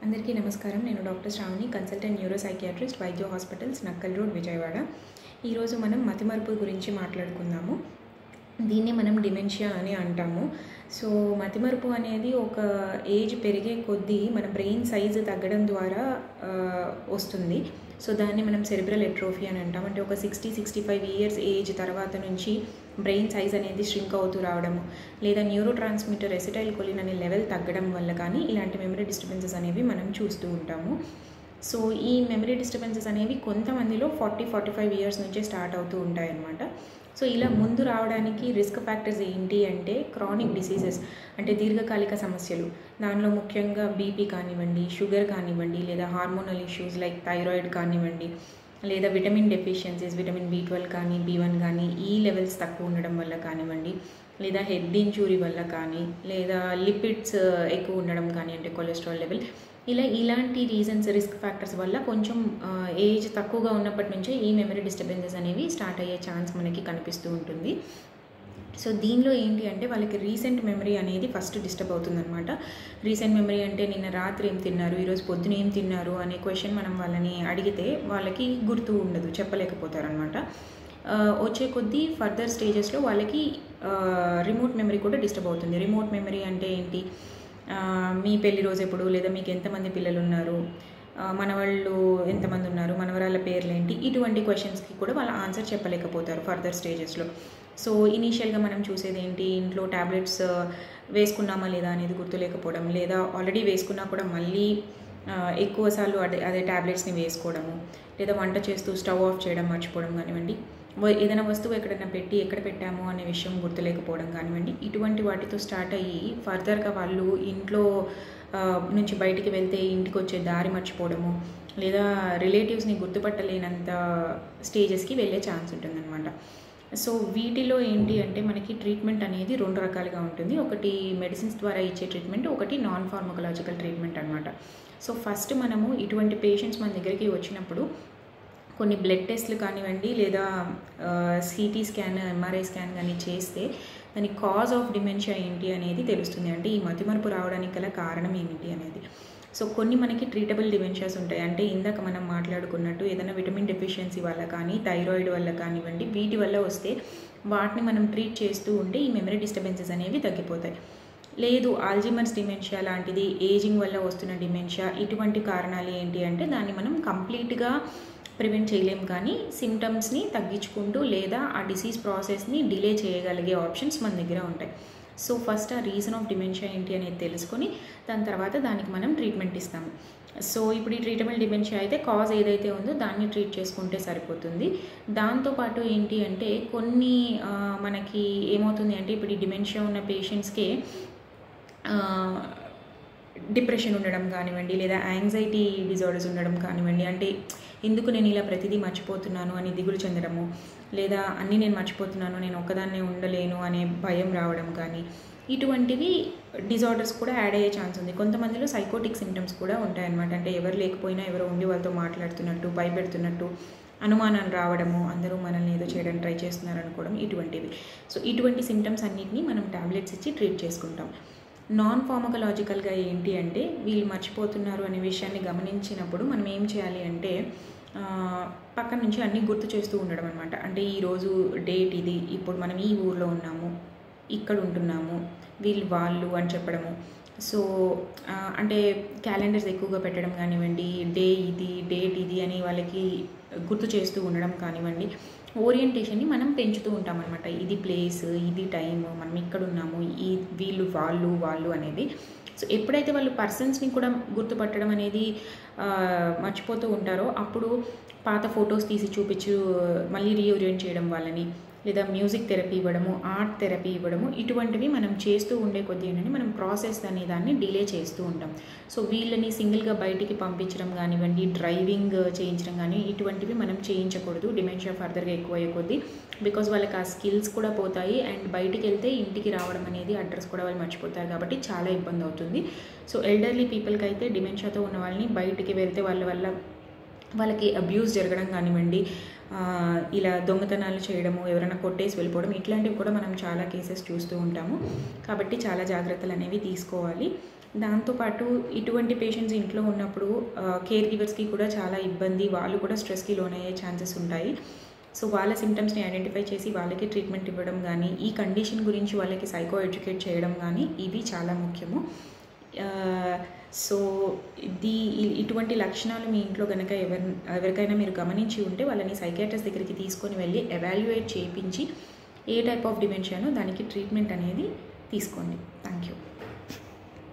అందరికీ నమస్కారం నేను doctor Sravani consultant neuropsychiatrist Vaidya hospitals Nakkal road Vijayawada ఈరోజు మనం మతిమరుపు గురించి మాట్లాడుకుందాము దీన్ని మనం డిమెన్షియా అని అంటాము సో మతిమరుపు అనేది ఒక ఏజ్ పెరిగే కొద్దీ మన బ్రెయిన్ సైజు తగ్గడం ద్వారా ఆ, వస్తుంది సో దాన్ని మనం సెరిబ్రల్ ఎట్రోఫీ అని అంటాం అంటే ఒక sixty sixty five years age తర్వాత నుంచి బ్రెయిన్ సైజ్ అనేది ష్రింక్ అవుతూ రావడము లేదా న్యూరో ట్రాన్స్మిటర్ ఎసిటైల్ కొలిన్ అనే లెవెల్ తగ్గడం వల్ల కానీ ఇలాంటి మెమరీ డిస్టర్బెన్సెస్ అనేవి మనం చూస్తూ ఉంటాము సో ఈ మెమరీ డిస్టర్బెన్సెస్ అనేవి కొంతమందిలో ఫార్టీ ఫార్టీ ఫైవ్ ఇయర్స్ నుంచే స్టార్ట్ అవుతూ ఉంటాయన్నమాట సో ఇలా ముందు రావడానికి రిస్క్ ఫ్యాక్టర్స్ ఏంటి అంటే క్రానిక్ డిసీజెస్ అంటే దీర్ఘకాలిక సమస్యలు దానిలో ముఖ్యంగా బీపీ కానివ్వండి షుగర్ కానివ్వండి లేదా హార్మోనల్ ఇష్యూస్ లైక్ థైరాయిడ్ కానివ్వండి లేదా vitamin deficiencies vitamin B twelve కానీ బి వన్ కానీ ఈ లెవెల్స్ తక్కువ ఉండడం వల్ల కానివ్వండి లేదా హెడ్ ఇంజూరీ వల్ల కానీ లేదా లిపిడ్స్ ఎక్కువ ఉండడం కానీ అంటే కొలెస్ట్రాల్ లెవెల్ ఇలా ఇలాంటి రీజన్స్ రిస్క్ ఫ్యాక్టర్స్ వల్ల కొంచెం ఏజ్ తక్కువగా ఉన్నప్పటి నుంచే ఈ మెమరీ డిస్టర్బెన్సెస్ అనేవి స్టార్ట్ అయ్యే ఛాన్స్ మనకి కనిపిస్తూ ఉంటుంది సో దీనిలో ఏంటి అంటే వాళ్ళకి రీసెంట్ మెమరీ అనేది ఫస్ట్ డిస్టర్బ్ అవుతుందన్నమాట రీసెంట్ మెమరీ అంటే నిన్న రాత్రి ఏం తిన్నారు ఈరోజు పొద్దున ఏం తిన్నారు అనే క్వశ్చన్ మనం వాళ్ళని అడిగితే వాళ్ళకి గుర్తు ఉండదు చెప్పలేకపోతారు అనమాట వచ్చే కొద్దీ ఫర్దర్ స్టేజెస్లో వాళ్ళకి రిమోట్ మెమరీ కూడా డిస్టర్బ్ అవుతుంది రిమోట్ మెమరీ అంటే ఏంటి ఆ, మీ పెళ్లి రోజు ఎప్పుడు లేదా మీకు ఎంతమంది పిల్లలు ఉన్నారు ఆ, మనవాళ్ళు ఎంతమంది ఉన్నారు మనవరాళ్ళ పేర్లు ఏంటి ఇటువంటి క్వశ్చన్స్కి కూడా వాళ్ళ ఆన్సర్ చెప్పలేకపోతారు ఫర్దర్ స్టేజెస్లో సో ఇనీషియల్గా మనం చూసేది ఏంటి ఇంట్లో ట్యాబ్లెట్స్ వేసుకున్నామా లేదా అనేది గుర్తులేకపోవడం లేదా ఆల్రెడీ వేసుకున్నా కూడా మళ్ళీ ఆ, ఎక్కువసార్లు అదే అదే ట్యాబ్లెట్స్ని వేసుకోవడము లేదా వంట చేస్తూ స్టవ్ ఆఫ్ చేయడం మర్చిపోవడం కానివ్వండి వ- ఏదైనా వస్తువు ఎక్కడైనా పెట్టి ఎక్కడ పెట్టాము అనే విషయం గుర్తులేకపోవడం కానివ్వండి ఇటువంటి వాటితో స్టార్ట్ అయ్యి ఫర్దర్గా వాళ్ళు ఇంట్లో ఆ, నుంచి బయటికి వెళ్తే ఇంటికి వచ్చే దారి మర్చిపోవడము లేదా రిలేటివ్స్ని గుర్తుపట్టలేనంత స్టేజెస్కి వెళ్ళే ఛాన్స్ ఉంటుందన్నమాట సో వీటిలో ఏంటి అంటే మనకి ట్రీట్మెంట్ అనేది రెండు రకాలుగా ఉంటుంది ఒకటి మెడిసిన్స్ ద్వారా ఇచ్చే ట్రీట్మెంట్ ఒకటి నాన్ ఫార్మకలాజికల్ ట్రీట్మెంట్ అనమాట సో ఫస్ట్ మనము ఇటువంటి పేషెంట్స్ మన దగ్గరికి వచ్చినప్పుడు కొన్ని బ్లడ్ టెస్ట్లు కానివ్వండి లేదా సిటీ స్కాన్ ఎంఆర్ఐ స్కాన్ కానీ చేస్తే దాని కాజ్ ఆఫ్ డిమెన్షియా ఏంటి అనేది తెలుస్తుంది అంటే ఈ మతిమరుపు రావడానికి గల కారణం ఏమిటి అనేది సో కొన్ని మనకి ట్రీటబుల్ డిమెన్షియాస్ ఉంటాయి అంటే ఇందాక మనం మాట్లాడుకున్నట్టు ఏదైనా విటమిన్ డెఫిషియన్సీ వల్ల కానీ థైరాయిడ్ వల్ల కానివ్వండి వీటి వల్ల వస్తే వాటిని మనం ట్రీట్ చేస్తూ ఉంటే ఈ మెమరీ డిస్టర్బెన్సెస్ అనేవి తగ్గిపోతాయి లేదు ఆల్జిమర్స్ డిమెన్షియా లాంటిది ఏజింగ్ వల్ల వస్తున్న డిమెన్షియా ఇటువంటి కారణాలు ఏంటి అంటే దాన్ని మనం కంప్లీట్గా ప్రివెంట్ చేయలేం కానీ సిమ్టమ్స్ని తగ్గించుకుంటూ లేదా ఆ డిసీజ్ ప్రాసెస్ని డిలే చేయగలిగే ఆప్షన్స్ మన దగ్గర ఉంటాయి సో ఫస్ట్ ఆ రీజన్ ఆఫ్ డిమెన్షియా ఏంటి అనేది తెలుసుకొని దాని తర్వాత దానికి మనం ట్రీట్మెంట్ ఇస్తాము సో ఇప్పుడు ఈ ట్రీటబుల్ డిమెన్షియా అయితే కాజ్ ఏదైతే ఉందో దాన్ని ట్రీట్ చేసుకుంటే సరిపోతుంది దాంతోపాటు ఏంటి అంటే కొన్ని ఆ, మనకి ఏమవుతుంది అంటే ఇప్పుడు ఈ డిమెన్షియా ఉన్న పేషెంట్స్కే డిప్రెషన్ ఉండడం కానివ్వండి లేదా యాంగ్జైటీ డిజార్డర్స్ ఉండడం కానివ్వండి అంటే ఎందుకు నేను ఇలా ప్రతిదీ మర్చిపోతున్నాను అని దిగులు చెందడము లేదా అన్నీ నేను మర్చిపోతున్నాను నేను ఒక్కదాన్నే ఉండలేను అనే భయం రావడం కానీ ఇటువంటివి డిజార్డర్స్ కూడా యాడ్ అయ్యే ఛాన్స్ ఉంది కొంతమందిలో సైకోటిక్ సిమ్టమ్స్ కూడా ఉంటాయన్నమాట అంటే ఎవరు లేకపోయినా ఎవరో ఉండి వాళ్ళతో మాట్లాడుతున్నట్టు భయపెడుతున్నట్టు అనుమానాలు రావడము అందరూ మనల్ని ఏదో చేయడానికి ట్రై చేస్తున్నారు అనుకోవడం ఇటువంటివి సో ఇటువంటి సిమ్టమ్స్ అన్నిటినీ మనం టాబ్లెట్స్ ఇచ్చి ట్రీట్ చేసుకుంటాం నాన్ ఫార్మకలాజికల్గా ఏంటి అంటే వీళ్ళు మర్చిపోతున్నారు అనే విషయాన్ని గమనించినప్పుడు మనం ఏం చేయాలి అంటే ఆ, పక్కన నుంచి అన్నీ గుర్తు చేస్తూ ఉండడం అనమాట అంటే ఈరోజు డేట్ ఇది ఇప్పుడు మనం ఈ ఊర్లో ఉన్నాము ఇక్కడ ఉంటున్నాము వీళ్ళు వాళ్ళు అని చెప్పడము సో ఆ, అంటే క్యాలెండర్స్ ఎక్కువగా పెట్టడం కానివ్వండి డే ఇది డేట్ ఇది అని వాళ్ళకి గుర్తు చేస్తూ ఉండడం కానివ్వండి ఓరియంటేషన్ని మనం పెంచుతూ ఉంటాం అనమాట ఇది ప్లేస్ ఇది టైం మనం ఇక్కడ ఉన్నాము ఈ వీళ్ళు వాళ్ళు వాళ్ళు అనేది సో ఎప్పుడైతే వాళ్ళు పర్సన్స్ని కూడా గుర్తుపట్టడం అనేది ఆ, మర్చిపోతూ ఉంటారో అప్పుడు పాత ఫొటోస్ తీసి చూపించు మళ్ళీ రీఓరియంట్ చేయడం వాళ్ళని లేదా మ్యూజిక్ థెరపీ ఇవ్వడము ఆర్ట్ థెరపీ ఇవ్వడము ఇటువంటివి మనం చేస్తూ ఉండే కొద్దీ ఏంటంటే మనం ప్రాసెస్ అనే దాన్ని డిలే చేస్తూ ఉంటాం సో వీళ్ళని సింగిల్గా బయటికి పంపించడం కానివ్వండి డ్రైవింగ్ చేయించడం కానీ ఇటువంటివి మనం చేయించకూడదు డిమెన్షియా ఫర్దర్గా ఎక్కువ అయ్యే కొద్దీ బికాజ్ వాళ్ళకి ఆ స్కిల్స్ కూడా పోతాయి అండ్ బయటికి వెళ్తే ఇంటికి రావడం అనేది అడ్రస్ కూడా వాళ్ళు మర్చిపోతారు కాబట్టి చాలా ఇబ్బంది అవుతుంది సో ఎల్డర్లీ పీపుల్కి అయితే డిమెన్షియాతో ఉన్న వాళ్ళని బయటికి వెళ్తే వాళ్ళ వల్ల వాళ్ళకి అబ్యూస్ జరగడం కానివ్వండి ఆ, ఇలా దొంగతనాలు చేయడము ఎవరైనా కొట్టేసి వెళ్ళిపోవడం ఇట్లాంటివి కూడా మనం చాలా కేసెస్ చూస్తూ ఉంటాము కాబట్టి చాలా జాగ్రత్తలు అనేవి తీసుకోవాలి దాంతోపాటు ఇటువంటి పేషెంట్స్ ఇంట్లో ఉన్నప్పుడు కేర్ గివర్స్కి కూడా చాలా ఇబ్బంది వాళ్ళు కూడా స్ట్రెస్కి లోనయ్యే ఛాన్సెస్ ఉంటాయి సో వాళ్ళ సిమ్టమ్స్ని ఐడెంటిఫై చేసి వాళ్ళకి ట్రీట్మెంట్ ఇవ్వడం కానీ ఈ కండిషన్ గురించి వాళ్ళకి సైకో ఎడ్యుకేట్ చేయడం కానీ ఇవి చాలా ముఖ్యము సో ఇది ఇటువంటి లక్షణాలు మీ ఇంట్లో కనుక ఎవరి ఎవరికైనా మీరు గమనించి ఉంటే వాళ్ళని సైకాట్రిస్ట్ దగ్గరికి తీసుకొని వెళ్ళి ఎవాల్యుయేట్ చేయించి ఏ టైప్ ఆఫ్ డిమెన్షియానో దానికి ట్రీట్మెంట్ అనేది తీసుకోండి థ్యాంక్ యూ